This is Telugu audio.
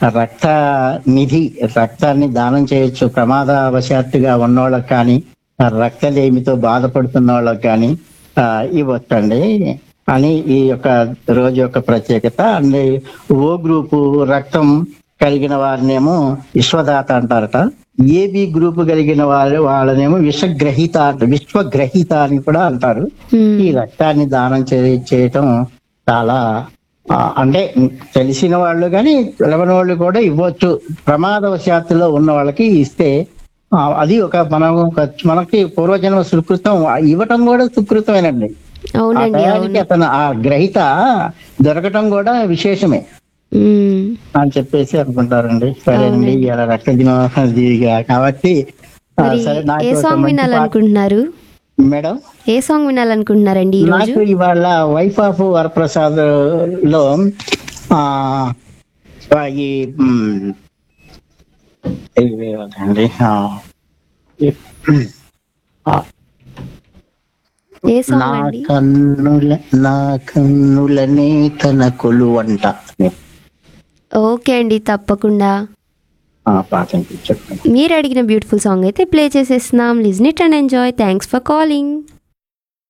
రక్త నిధి రక్తాన్ని దానం చేయొచ్చు ప్రమాదవశాత్తుగా ఉన్నోళ్ళకి కానీ ఆ రక్తలేమితో బాధపడుతున్న వాళ్ళకి కానీ ఆ, ఇవ్వచ్చండి అని ఈ యొక్క రోజు యొక్క ప్రత్యేకత అండ్ ఓ గ్రూపు రక్తం కలిగిన వారినేమో విశ్వదాత అంటారట ఏబి గ్రూప్ కలిగిన వారు వాళ్ళనేమో విషగ్రహీత అంట విశ్వగ్రహీత అని కూడా అంటారు మ్మ్. ఈ రక్తాన్ని దానం చే- చేయటం చాలా ఆ, అంటే తెలిసిన వాళ్ళు కానీ తెలవని వాళ్ళు కూడా ఇవ్వచ్చు ప్రమాదవశాత్తులో ఉన్న వాళ్ళకి ఇస్తే ఆ, అది ఒక మనం ఒక- మనకి పూర్వజన్మ సుకృతం ఇవ్వటం కూడా సుకృతమేనండి ఆ అవునండి టయానికి అవును అతను ఆ గ్రహీత దొరకటం కూడా విశేషమే మ్మ్. అని చెప్పేసి అనుకుంటారండి సరేనండి ఇలా రక్త దినోత్సవం ఇది కాబట్టి ఆ, మరి సరే నాకు ఏ ఒక సాంగ్ మంచి పాట- వినాలనుకుంటున్నారు మేడం ఏ సాంగ్ వినాలనుకుంటున్నారండి ఈ రోజు నాకు ఇవాళ వైఫ్ ఆఫ్ వరప్రసాద్ లో ఆ ఈ మ్, ఇవి అండి ఆ, ఈ- ఆ, ఏ సాంగ్ నా అండి కన్నుల నా కన్నులనే తన కొలువంట ఓకే అండి తప్పకుండా ఆ పాట చెప్పండి మీరు అడిగిన బ్యూటిఫుల్ సాంగ్ అయితే ప్లే చేసేస్తున్నాం listen it and enjoy thanks for calling